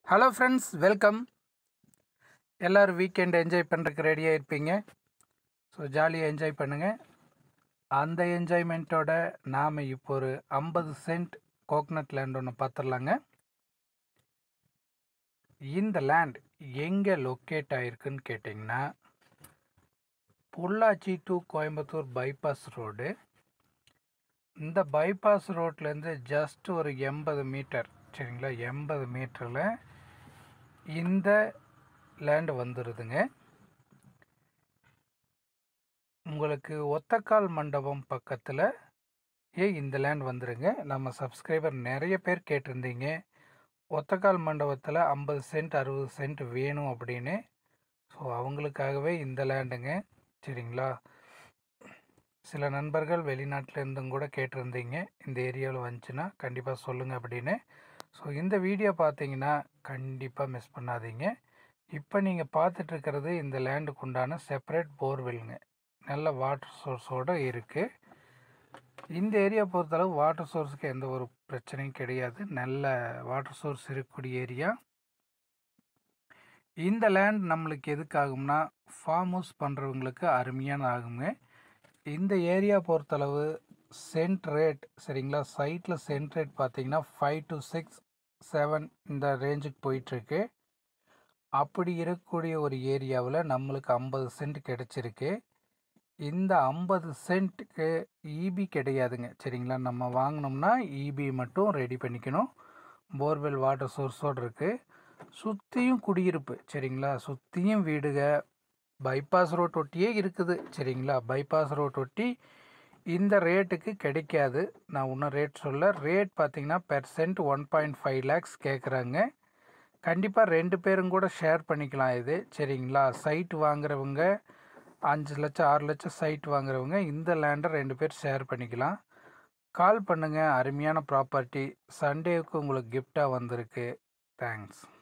hello friends welcome எல்லோரும் weekend enjoy பண்ணுறதுக்கு ரெடியாக இருப்பீங்க ஸோ ஜாலியாக என்ஜாய் பண்ணுங்கள் அந்த என்ஜாய்மெண்ட்டோட நாம் இப்போ ஒரு ஐம்பது சென்ட் கோக்னட் லேண்ட் ஒன்று பார்த்துடலாங்க இந்த லேண்ட் எங்கே லொக்கேட் ஆகிருக்குன்னு கேட்டிங்கன்னா Pollachi to Coimbatore bypass road இந்த பைபாஸ் ரோட்லேருந்து ஜஸ்ட் ஒரு எண்பது மீட்டர் சரிங்களா எண்பது மீட்டரில் இந்த லேண்டு வந்துடுதுங்க உங்களுக்கு ஒத்தக்கால் மண்டபம் பக்கத்தில் ஏ இந்த லேண்ட் வந்துடுங்க நம்ம சப்ஸ்கிரைபர் நிறைய பேர் கேட்டிருந்தீங்க ஒத்தக்கால் மண்டபத்தில் ஐம்பது சென்ட் அறுபது சென்ட் வேணும் அப்படின்னு ஸோ அவங்களுக்காகவே இந்த லேண்டுங்க சரிங்களா சில நண்பர்கள் வெளிநாட்டில் இருந்தும் கூட கேட்டிருந்தீங்க இந்த ஏரியாவில் வந்துச்சுன்னா கண்டிப்பாக சொல்லுங்கள் அப்படின்னு ஸோ இந்த வீடியோ பார்த்தீங்கன்னா கண்டிப்பாக மிஸ் பண்ணாதீங்க இப்போ நீங்கள் பார்த்துட்ருக்கிறது இந்த லேண்டுக்கு உண்டான செப்பரேட் போர்வெல்லுங்க நல்ல வாட்டர் சோர்ஸோடு இருக்குது இந்த ஏரியா பொறுத்தளவு வாட்டர் சோர்ஸுக்கு எந்த ஒரு பிரச்சனையும் கிடையாது நல்ல வாட்டர் சோர்ஸ் இருக்கக்கூடிய ஏரியா இந்த லேண்ட் நம்மளுக்கு எதுக்கு ஆகும்னா ஃபார்ம் ஹவுஸ் பண்ணுறவங்களுக்கு அருமையான ஆகுங்க இந்த ஏரியா பொறுத்தளவு சென்ட் ரேட் சரிங்களா சைட்டில் சென்ட் ரேட் பார்த்தீங்கன்னா ஃபைவ் டு சிக்ஸ் செவன் இந்த ரேஞ்சுக்கு போயிட்டுருக்கு அப்படி இருக்கக்கூடிய ஒரு ஏரியாவில் நம்மளுக்கு ஐம்பது சென்ட் கிடச்சிருக்கு இந்த ஐம்பது சென்ட்டுக்கு இபி கிடையாதுங்க சரிங்களா நம்ம வாங்கினோம்னா இபி மட்டும் ரெடி பண்ணிக்கணும் போர்வெல் வாட்டர் சோர்ஸோடு இருக்குது சுற்றியும் குடியிருப்பு சரிங்களா சுற்றியும் வீடுக பைபாஸ் ரோட் ஒட்டியே இருக்குது சரிங்களா பைபாஸ் ரோட் ஒட்டி இந்த ரேட்டுக்கு கிடைக்காது நான் இன்னும் ரேட் சொல்ல ரேட் பார்த்தீங்கன்னா percent one point five lakhs கேட்குறாங்க கண்டிப்பாக ரெண்டு பேரும் கூட ஷேர் பண்ணிக்கலாம் இது சரிங்களா சைட் வாங்குறவங்க அஞ்சு லட்சம் ஆறு லட்சம் சைட் வாங்குறவங்க இந்த லேண்டை ரெண்டு பேர் ஷேர் பண்ணிக்கலாம் கால் பண்ணுங்கள் அருமையான ப்ராப்பர்ட்டி சண்டேவுக்கு உங்களுக்கு கிஃப்டாக வந்திருக்கு தேங்க்ஸ்